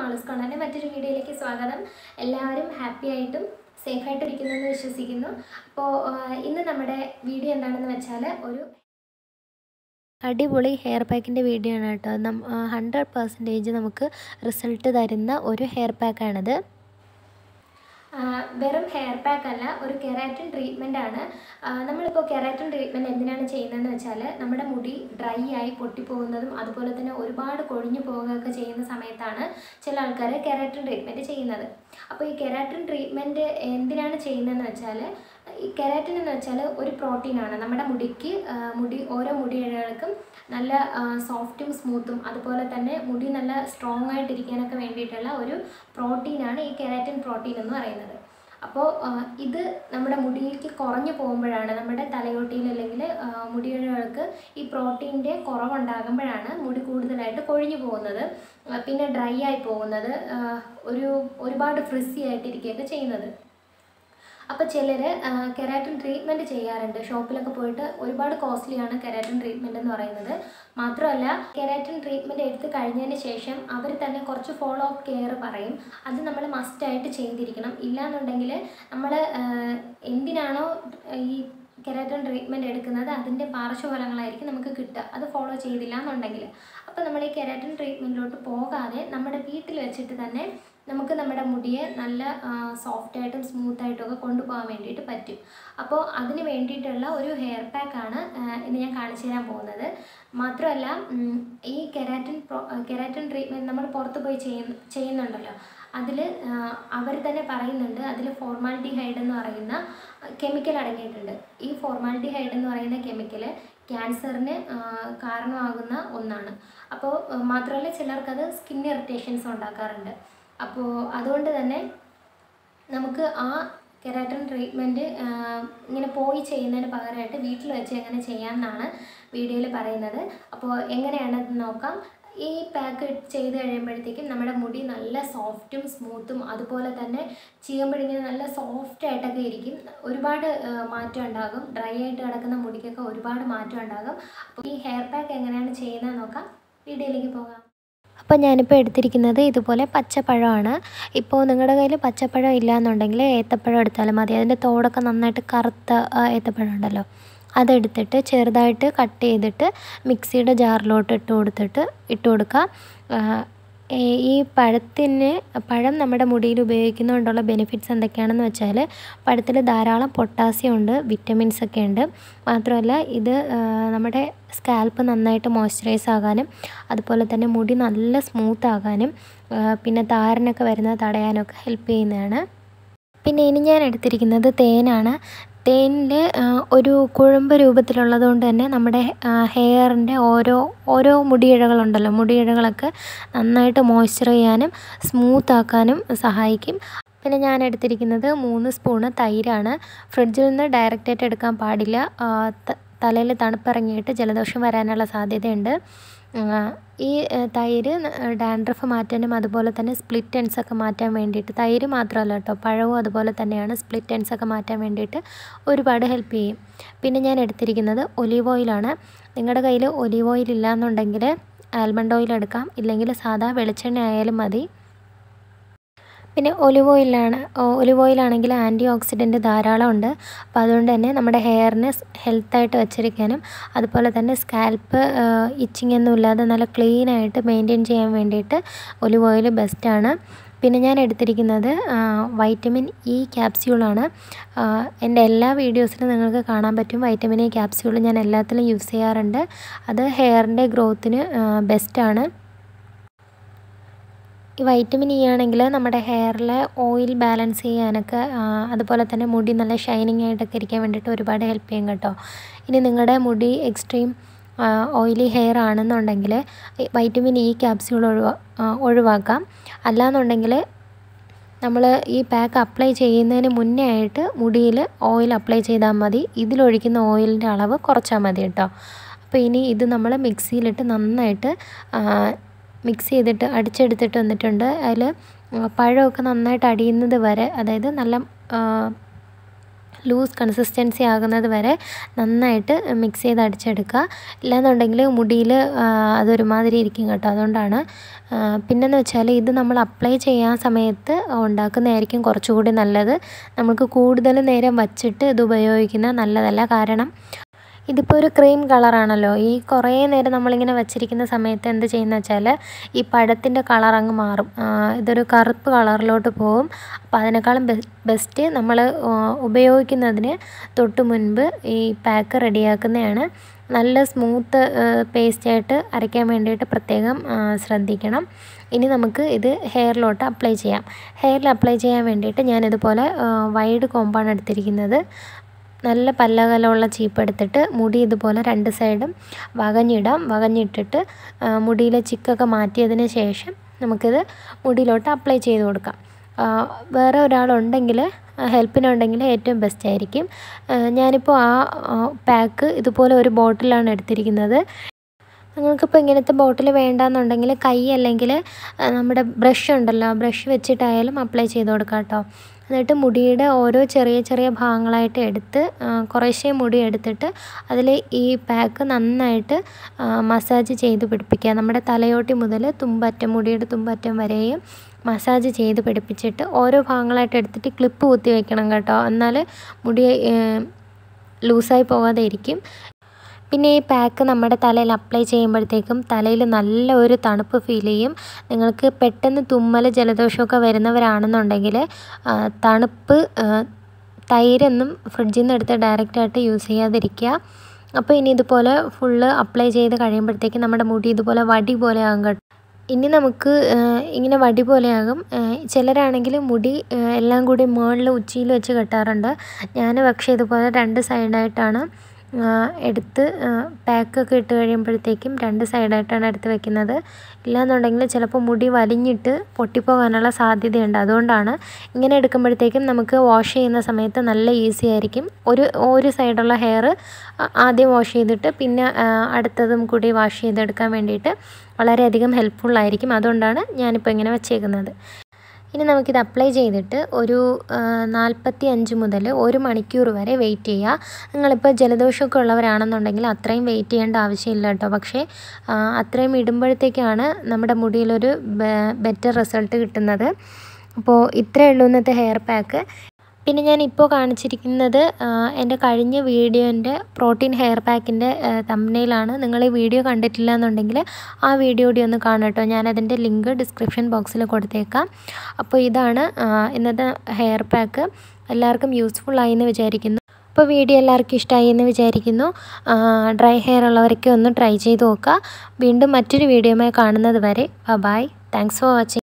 മാളൂസ് കോണൻ്റെ മറ്റൊരു വീഡിയോയിലേക്ക് സ്വാഗതം എല്ലാവരും ഹാപ്പി ആയിട്ടും സേഫ് ആയിട്ട് ഇരിക്കുന്നെന്ന് വിശ്വസിക്കുന്നു അപ്പോൾ ഇന്ന് നമ്മുടെ വീഡിയോ എന്താണെന്ന് വെച്ചാൽ ഒരു അടിപൊളി ഹെയർ പാക്കിൻ്റെ വീഡിയോ ആണ് കേട്ടോ നം ഹൺഡ്രഡ് പെർസെൻറ്റേജ് നമുക്ക് റിസൾട്ട് തരുന്ന ഒരു ഹെയർ പാക്കാണിത് ആ, വെറും ഹെയർ പാക്ക് അല്ല ഒരു കെരാറ്റിൻ ട്രീറ്റ്മെൻ്റ് ആണ് ആ, നമ്മളിപ്പോൾ കെരാറ്റിൻ ട്രീറ്റ്മെൻറ്റ് എന്തിനാണ് ചെയ്യുന്നതെന്ന് വെച്ചാൽ നമ്മുടെ മുടി ഡ്രൈ ആയി പൊട്ടിപ്പോകുന്നതും അതുപോലെ തന്നെ ഒരുപാട് കൊഴിഞ്ഞു പോവുകയൊക്കെ ചെയ്യുന്ന സമയത്താണ് ചില ആൾക്കാർ കെരാറ്റിൻ ട്രീറ്റ്മെൻറ്റ് ചെയ്യുന്നത് അപ്പോൾ ഈ കെരാറ്റിൻ ട്രീറ്റ്മെൻറ്റ് എന്തിനാണ് ചെയ്യുന്നതെന്ന് വെച്ചാൽ ഈ കെരാറ്റിൻ എന്ന് വെച്ചാൽ ഒരു പ്രോട്ടീനാണ് നമ്മുടെ മുടിക്ക് ആ, മുടി ഓരോ മുടിയിഴകൾക്കും നല്ല സോഫ്റ്റും സ്മൂത്തും അതുപോലെ തന്നെ മുടി നല്ല സ്ട്രോങ് ആയിട്ടിരിക്കാനൊക്കെ വേണ്ടിയിട്ടുള്ള ഒരു പ്രോട്ടീനാണ് ഈ കെരാറ്റിൻ പ്രോട്ടീൻ എന്ന് പറയുന്നത് അപ്പോൾ ഇത് നമ്മുടെ മുടിയിലേക്ക് കുറഞ്ഞു പോകുമ്പോഴാണ് നമ്മുടെ തലയോട്ടിയിൽ അല്ലെങ്കിൽ മുടിയിഴകൾക്ക് ഈ പ്രോട്ടീൻ്റെ കുറവുണ്ടാകുമ്പോഴാണ് മുടി കൂടുതലായിട്ട് കൊഴിഞ്ഞു പോകുന്നത് ആ, പിന്നെ ഡ്രൈ ആയി പോകുന്നത് ആ, ഒരു ഒരുപാട് ഫ്രിസി ആയിട്ടിരിക്കുകയൊക്കെ ചെയ്യുന്നത് അപ്പോൾ ചിലർ കെരാറ്റിൻ ട്രീറ്റ്മെൻറ്റ് ചെയ്യാറുണ്ട് ഷോപ്പിലൊക്കെ പോയിട്ട് ഒരുപാട് കോസ്റ്റ്ലിയാണ് കെരാറ്റിൻ ട്രീറ്റ്മെൻറ്റ് എന്ന് പറയുന്നത് മാത്രമല്ല കെരാറ്റിൻ ട്രീറ്റ്മെൻറ്റ് എടുത്ത് കഴിഞ്ഞതിന് ശേഷം അവർ തന്നെ കുറച്ച് ഫോളോ അപ്പ് കെയർ പറയും അത് നമ്മൾ മസ്റ്റായിട്ട് ചെയ്തിരിക്കണം ഇല്ലാന്നുണ്ടെങ്കിൽ നമ്മൾ എന്തിനാണോ ഈ കെരാറ്റിൻ ട്രീറ്റ്മെൻറ്റ് എടുക്കുന്നത് അതിൻ്റെ പാർശ്വഫലങ്ങളായിരിക്കും നമുക്ക് കിട്ടുക അത് ഫോളോ ചെയ്തില്ല എന്നുണ്ടെങ്കിൽ അപ്പോൾ നമ്മൾ ഈ കെരാറ്റിൻ ട്രീറ്റ്മെൻറ്റിലോട്ട് പോകാതെ നമ്മുടെ വീട്ടിൽ വെച്ചിട്ട് തന്നെ നമുക്ക് നമ്മുടെ മുടിയെ നല്ല സോഫ്റ്റായിട്ടും സ്മൂത്തായിട്ടും ഒക്കെ കൊണ്ടുപോകാൻ വേണ്ടിയിട്ട് പറ്റും അപ്പോൾ അതിന് വേണ്ടിയിട്ടുള്ള ഒരു ഹെയർ പാക്കാണ് ഇന്ന് ഞാൻ കാണിച്ചു തരാൻ പോകുന്നത് മാത്രമല്ല ഉം, ഈ കെരാറ്റിൻ പ്രോ കെരാറ്റിൻ ട്രീറ്റ്മെൻറ്റ് നമ്മൾ പുറത്ത് പോയി ചെയ്യുന്ന ചെയ്യുന്നുണ്ടല്ലോ അതിൽ അവർ തന്നെ പറയുന്നുണ്ട് അതിൽ ഫോർമാലിറ്റിഹൈഡ് എന്ന് പറയുന്ന കെമിക്കൽ അടങ്ങിയിട്ടുണ്ട് ഈ ഫോർമാലിറ്റിഹൈഡ് എന്ന് പറയുന്ന കെമിക്കൽ ക്യാൻസറിന് കാരണമാകുന്ന ഒന്നാണ് അപ്പോൾ മാത്രമല്ല ചിലർക്കത് സ്കിൻ ഇറിറ്റേഷൻസ് ഉണ്ടാക്കാറുണ്ട് അപ്പോൾ അതുകൊണ്ട് തന്നെ നമുക്ക് ആ കെരാറ്റിൻ ട്രീറ്റ്മെൻറ്റ് ഇങ്ങനെ പോയി ചെയ്യുന്നതിന് പകരമായിട്ട് വീട്ടിൽ വെച്ച് എങ്ങനെ ചെയ്യാമെന്നാണ് വീഡിയോയിൽ പറയുന്നത് അപ്പോൾ എങ്ങനെയാണെന്ന് നോക്കാം ഈ പാക്ക് ചെയ്ത് കഴിയുമ്പോഴത്തേക്കും നമ്മുടെ മുടി നല്ല സോഫ്റ്റും സ്മൂത്തും അതുപോലെ തന്നെ ചെയ്യുമ്പോഴിങ്ങനെ നല്ല സോഫ്റ്റ് ആയിട്ടൊക്കെ ഇരിക്കും ഒരുപാട് ആ, മാറ്റം ഉണ്ടാകും ഡ്രൈ ആയിട്ട് കിടക്കുന്ന മുടിക്കൊക്കെ ഒരുപാട് മാറ്റം ഉണ്ടാകും അപ്പോൾ ഈ ഹെയർ പാക്ക് എങ്ങനെയാണ് ചെയ്യുന്നത് നോക്കാം വീഡിയോയിലേക്ക് പോകാം അപ്പോൾ ഞാനിപ്പോൾ എടുത്തിരിക്കുന്നത് ഇതുപോലെ പച്ചപ്പഴമാണ് ഇപ്പോൾ നിങ്ങളുടെ കയ്യിൽ പച്ചപ്പഴം ഇല്ലയെന്നുണ്ടെങ്കിൽ ഏത്തപ്പഴം എടുത്താലും മതി അതിൻ്റെ തോടൊക്കെ നന്നായിട്ട് കറുത്ത ആ, ഏത്തപ്പഴം ഉണ്ടല്ലോ അതെടുത്തിട്ട് ചെറുതായിട്ട് കട്ട് ചെയ്തിട്ട് മിക്സിയുടെ ജാറിലോട്ട് ഇട്ട് കൊടുത്തിട്ട് ഇട്ട് കൊടുക്കുക ആ, ഈ- ഈ പഴത്തിന് പഴം നമ്മുടെ മുടിയിൽ ഉപയോഗിക്കുന്നതുകൊണ്ടുള്ള ബെനിഫിറ്റ്സ് എന്തൊക്കെയാണെന്ന് വെച്ചാൽ പഴത്തിൽ ധാരാളം പൊട്ടാസ്യം ഉണ്ട് വിറ്റമിൻസ് ഒക്കെ ഉണ്ട് മാത്രമല്ല ഇത് ആ, നമ്മുടെ സ്കാൽപ്പ് നന്നായിട്ട് മോയ്സ്ചറൈസ് ആകാനും അതുപോലെ തന്നെ മുടി നല്ല സ്മൂത്ത് ആകാനും ആ, പിന്നെ താരനൊക്കെ വരുന്നത് തടയാനൊക്കെ ഹെൽപ്പ് ചെയ്യുന്നതാണ് പിന്നെ ഇനി ഞാൻ എടുത്തിരിക്കുന്നത് തേനാണ് തേനിൽ ഒരു കുഴമ്പ് രൂപത്തിലുള്ളത് കൊണ്ട് തന്നെ നമ്മുടെ ഹെയറിൻ്റെ ഓരോ ഓരോ മുടിയിഴകളുണ്ടല്ലോ മുടിയിഴകളൊക്കെ നന്നായിട്ട് മോയ്സ്ചർ ചെയ്യാനും സ്മൂത്ത് ആക്കാനും സഹായിക്കും പിന്നെ ഞാൻ എടുത്തിരിക്കുന്നത് മൂന്ന് സ്പൂണ് തൈരാണ് ഫ്രിഡ്ജിൽ നിന്ന് ഡയറക്റ്റായിട്ട് എടുക്കാൻ പാടില്ല തലയിൽ തണുപ്പിറങ്ങിയിട്ട് ജലദോഷം വരാനുള്ള സാധ്യതയുണ്ട് ആ, ഈ ആ, തൈര് ഡാൻഡ്രഫ് മാറ്റാനും അതുപോലെ തന്നെ സ്പ്ലിറ്റ് എൻസ് ഒക്കെ മാറ്റാൻ വേണ്ടിയിട്ട് തൈര് മാത്രമല്ല കേട്ടോ പഴവും അതുപോലെ തന്നെയാണ് സ്പ്ലിറ്റ് എൻസ് ഒക്കെ മാറ്റാൻ വേണ്ടിയിട്ട് ഒരുപാട് ഹെൽപ്പ് ചെയ്യും പിന്നെ ഞാൻ എടുത്തിരിക്കുന്നത് ഒലീവ് ഓയിലാണ് നിങ്ങളുടെ കയ്യിൽ ഒലീവ് ഓയിൽ ഇല്ല എന്നുണ്ടെങ്കിൽ ആൽമണ്ട് ഓയിൽ എടുക്കാം ഇല്ലെങ്കിൽ സാധാ വെളിച്ചെണ്ണ ആയാലും മതി പിന്നെ ഒലിവ് ഓയിലാണ് ഒലിവ് ഓയിലാണെങ്കിൽ ആൻറ്റി ഓക്സിഡൻറ്റ് ധാരാളം ഉണ്ട് അപ്പോൾ അതുകൊണ്ട് തന്നെ നമ്മുടെ ഹെയറിനെ ഹെൽത്തായിട്ട് വെച്ചിരിക്കാനും അതുപോലെ തന്നെ സ്കാൽപ്പ് ഇച്ചിങ് ഒന്നും ഇല്ലാതെ നല്ല ക്ലീൻ ആയിട്ട് മെയിൻറ്റെയിൻ ചെയ്യാൻ വേണ്ടിയിട്ട് ഒലിവ് ഓയിൽ ബെസ്റ്റാണ് പിന്നെ ഞാൻ എടുത്തിരിക്കുന്നത് വൈറ്റമിൻ ഇ ക്യാപ്സ്യൂളാണ് എൻ്റെ എല്ലാ വീഡിയോസിലും നിങ്ങൾക്ക് കാണാൻ പറ്റും വൈറ്റമിൻ ഇ ക്യാപ്സ്യൂൾ ഞാൻ എല്ലാത്തിലും യൂസ് ചെയ്യാറുണ്ട് അത് ഹെയറിൻ്റെ ഗ്രോത്തിന് ബെസ്റ്റാണ് ഈ വൈറ്റമിൻ ഇ ആണെങ്കിൽ നമ്മുടെ ഹെയറിലെ ഓയിൽ ബാലൻസ് ചെയ്യാനൊക്കെ ആ, അതുപോലെ തന്നെ മുടി നല്ല ഷൈനിങ് ആയിട്ടൊക്കെ ഇരിക്കാൻ വേണ്ടിയിട്ട് ഒരുപാട് ഹെൽപ്പ് ചെയ്യും കേട്ടോ ഇനി നിങ്ങളുടെ മുടി എക്സ്ട്രീം ഓയിലി ഹെയർ ആണെന്നുണ്ടെങ്കിൽ ഈ വൈറ്റമിൻ ഇ ക്യാപ്സ്യൂൾ ഒഴിവാ ആ, ഒഴിവാക്കാം അല്ലാന്നുണ്ടെങ്കിൽ നമ്മൾ ഈ പാക്ക് അപ്ലൈ ചെയ്യുന്നതിന് മുന്നേ ആയിട്ട് മുടിയിൽ ഓയിൽ അപ്ലൈ ചെയ്താൽ മതി ഇതിലൊഴിക്കുന്ന ഓയിലിൻ്റെ അളവ് കുറച്ചാൽ മതി കേട്ടോ അപ്പോൾ ഇനി ഇത് നമ്മൾ മിക്സിയിലിട്ട് നന്നായിട്ട് മിക്സ് ചെയ്തിട്ട് അടിച്ചെടുത്തിട്ട് വന്നിട്ടുണ്ട് അതിൽ പഴമൊക്കെ നന്നായിട്ട് അടിയുന്നത് വരെ അതായത് നല്ല ലൂസ് കൺസിസ്റ്റൻസി ആകുന്നത് വരെ നന്നായിട്ട് മിക്സ് ചെയ്ത് അടിച്ചെടുക്കുക ഇല്ലാന്നുണ്ടെങ്കിൽ മുടിയിൽ അതൊരുമാതിരി ഇരിക്കും കേട്ടോ അതുകൊണ്ടാണ് ആ, പിന്നെന്ന് വെച്ചാൽ ഇത് നമ്മൾ അപ്ലൈ ചെയ്യാൻ സമയത്ത് ഉണ്ടാക്കുന്നതായിരിക്കും കുറച്ചുകൂടി നല്ലത് നമുക്ക് കൂടുതൽ നേരം വച്ചിട്ട് ഇത് ഉപയോഗിക്കുന്നത് നല്ലതല്ല കാരണം ഇതിപ്പോൾ ഒരു ക്രീം കളറാണല്ലോ ഈ കുറേ നേരം നമ്മളിങ്ങനെ വച്ചിരിക്കുന്ന സമയത്ത് എന്ത് ചെയ്യുന്ന വെച്ചാൽ ഈ പഴത്തിൻ്റെ കളർ അങ്ങ് മാറും ആ, ഇതൊരു കറുപ്പ് കളറിലോട്ട് പോകും അപ്പോൾ അതിനേക്കാളും ബെസ്റ്റ് നമ്മൾ ഉപയോഗിക്കുന്നതിന് തൊട്ട് മുൻപ് ഈ പാക്ക് റെഡിയാക്കുന്നതാണ് നല്ല സ്മൂത്ത് പേസ്റ്റായിട്ട് അരയ്ക്കാൻ വേണ്ടിയിട്ട് പ്രത്യേകം ആ, ശ്രദ്ധിക്കണം ഇനി നമുക്ക് ഇത് ഹെയറിലോട്ട് അപ്ലൈ ചെയ്യാം ഹെയറിൽ അപ്ലൈ ചെയ്യാൻ വേണ്ടിയിട്ട് ഞാനിതുപോലെ വൈഡ് കോമ്പാണ് എടുത്തിരിക്കുന്നത് നല്ല പല്ലകലമുള്ള ചീപ്പ് എടുത്തിട്ട് മുടി ഇതുപോലെ രണ്ട് സൈഡും വകഞ്ഞിടാം വകഞ്ഞിട്ടിട്ട് ആ, മുടിയിലെ ചിക്കൊക്കെ മാറ്റിയതിന് ശേഷം നമുക്കിത് മുടിയിലോട്ട് അപ്ലൈ ചെയ്ത് കൊടുക്കാം ആ, വേറെ ഒരാളുണ്ടെങ്കിൽ ഹെൽപ്പിനുണ്ടെങ്കിൽ ഏറ്റവും ബെസ്റ്റ് ആയിരിക്കും ആ, ഞാനിപ്പോൾ ആ പാക്ക് ഇതുപോലെ ഒരു ബോട്ടിലാണ് എടുത്തിരിക്കുന്നത് നിങ്ങൾക്കിപ്പോൾ ഇങ്ങനത്തെ ബോട്ടിൽ വേണ്ടാന്നുണ്ടെങ്കിൽ കൈ അല്ലെങ്കിൽ ആ, നമ്മുടെ ബ്രഷ് ഉണ്ടല്ലോ ബ്രഷ് വെച്ചിട്ടായാലും അപ്ലൈ ചെയ്ത് കൊടുക്കാം കേട്ടോ എന്നിട്ട് മുടിയുടെ ഓരോ ചെറിയ ചെറിയ ഭാഗങ്ങളായിട്ട് എടുത്ത് ആ, കുറേശ്ശെ മുടി എടുത്തിട്ട് അതിൽ ഈ പാക്ക് നന്നായിട്ട് ആ, മസാജ് ചെയ്ത് പിടിപ്പിക്കുക നമ്മുടെ തലയോട്ടി മുതൽ തുമ്പറ്റം മുടിയുടെ തുമ്പറ്റം വരെയും മസാജ് ചെയ്ത് പിടിപ്പിച്ചിട്ട് ഓരോ ഭാഗങ്ങളായിട്ട് എടുത്തിട്ട് ക്ലിപ്പ് കുത്തി വെക്കണം കേട്ടോ എന്നാൽ മുടി ലൂസായി പോകാതെ ഇരിക്കും പിന്നെ ഈ പാക്ക് നമ്മുടെ തലയിൽ അപ്ലൈ ചെയ്യുമ്പോഴത്തേക്കും തലയിൽ നല്ല ഒരു തണുപ്പ് ഫീൽ ചെയ്യും നിങ്ങൾക്ക് പെട്ടെന്ന് തുമ്മൽ ജലദോഷമൊക്കെ വരുന്നവരാണെന്നുണ്ടെങ്കിൽ ആ, തണുപ്പ് ആ, തൈരൊന്നും ഫ്രിഡ്ജിൽ നിന്ന് എടുത്ത് ഡയറക്റ്റായിട്ട് യൂസ് ചെയ്യാതിരിക്കുക അപ്പോൾ ഇനി ഇതുപോലെ ഫുള്ള് അപ്ലൈ ചെയ്ത് കഴിയുമ്പോഴത്തേക്കും നമ്മുടെ മുടി ഇതുപോലെ വടി പോലെ ആകും കേട്ടോ ഇനി നമുക്ക് ആ, ഇങ്ങനെ വടി പോലെയാകും ആ, ചിലരാണെങ്കിൽ മുടി ആ, എല്ലാം കൂടി മുകളിൽ ഉച്ചിയിൽ വെച്ച് കെട്ടാറുണ്ട് ഞാൻ പക്ഷേ ഇതുപോലെ രണ്ട് സൈഡായിട്ടാണ് ആ, എടുത്ത് ആ, പാക്കൊക്കെ ഇട്ട് കഴിയുമ്പോഴത്തേക്കും രണ്ട് സൈഡായിട്ടാണ് എടുത്ത് വെക്കുന്നത് ഇല്ലാന്നുണ്ടെങ്കിൽ ചിലപ്പോൾ മുടി വലിഞ്ഞിട്ട് പൊട്ടിപ്പോകാനുള്ള സാധ്യതയുണ്ട് അതുകൊണ്ടാണ് ഇങ്ങനെ എടുക്കുമ്പോഴത്തേക്കും നമുക്ക് വാഷ് ചെയ്യുന്ന സമയത്ത് നല്ല ഈസി ആയിരിക്കും ഒരു ഒരു സൈഡുള്ള ഹെയർ ആദ്യം വാഷ് ചെയ്തിട്ട് പിന്നെ ആ, അടുത്തതും കൂടി വാഷ് ചെയ്തെടുക്കാൻ വേണ്ടിയിട്ട് വളരെയധികം ഹെൽപ്ഫുള്ളായിരിക്കും അതുകൊണ്ടാണ് ഞാനിപ്പോൾ ഇങ്ങനെ വെച്ചേക്കുന്നത് ഇനി നമുക്കിത് അപ്ലൈ ചെയ്തിട്ട് ഒരു നാൽപ്പത്തി അഞ്ച് മുതൽ ഒരു മണിക്കൂർ വരെ വെയിറ്റ് ചെയ്യുക നിങ്ങളിപ്പോൾ ജലദോഷമൊക്കെ ഉള്ളവരാണെന്നുണ്ടെങ്കിൽ അത്രയും വെയിറ്റ് ചെയ്യേണ്ട ആവശ്യമില്ല കേട്ടോ പക്ഷേ ആ, അത്രയും ഇടുമ്പോഴത്തേക്കാണ് നമ്മുടെ മുടിയിലൊരു ബെറ്റർ റിസൾട്ട് കിട്ടുന്നത് അപ്പോൾ ഇത്രയേ ഉള്ളൂ ഇന്നത്തെ ഹെയർ പാക്ക് പിന്നെ ഞാൻ ഇപ്പോൾ കാണിച്ചിരിക്കുന്നത് ആ, എൻ്റെ കഴിഞ്ഞ വീഡിയോൻ്റെ പ്രോട്ടീൻ ഹെയർ പാക്കിൻ്റെ തമ്മനയിലാണ് നിങ്ങൾ ഈ വീഡിയോ കണ്ടിട്ടില്ല എന്നുണ്ടെങ്കിൽ ആ വീഡിയോ കൂടി ഒന്ന് കാണും കേട്ടോ ഞാനതിൻ്റെ ലിങ്ക് ഡിസ്ക്രിപ്ഷൻ ബോക്സിൽ കൊടുത്തേക്കാം അപ്പോൾ ഇതാണ് ആ, ഇന്നത്തെ ഹെയർ പാക്ക് എല്ലാവർക്കും യൂസ്ഫുൾ ആയി എന്ന് വിചാരിക്കുന്നു അപ്പോൾ വീഡിയോ എല്ലാവർക്കും ഇഷ്ടമായി എന്ന് വിചാരിക്കുന്നു ഡ്രൈ ഹെയർ ഉള്ളവരൊക്കെ ഒന്ന് ട്രൈ ചെയ്ത് നോക്കുക വീണ്ടും മറ്റൊരു വീഡിയോയുമായി കാണുന്നത് വരെ ബൈ താങ്ക്സ് ഫോർ വാച്ചിങ്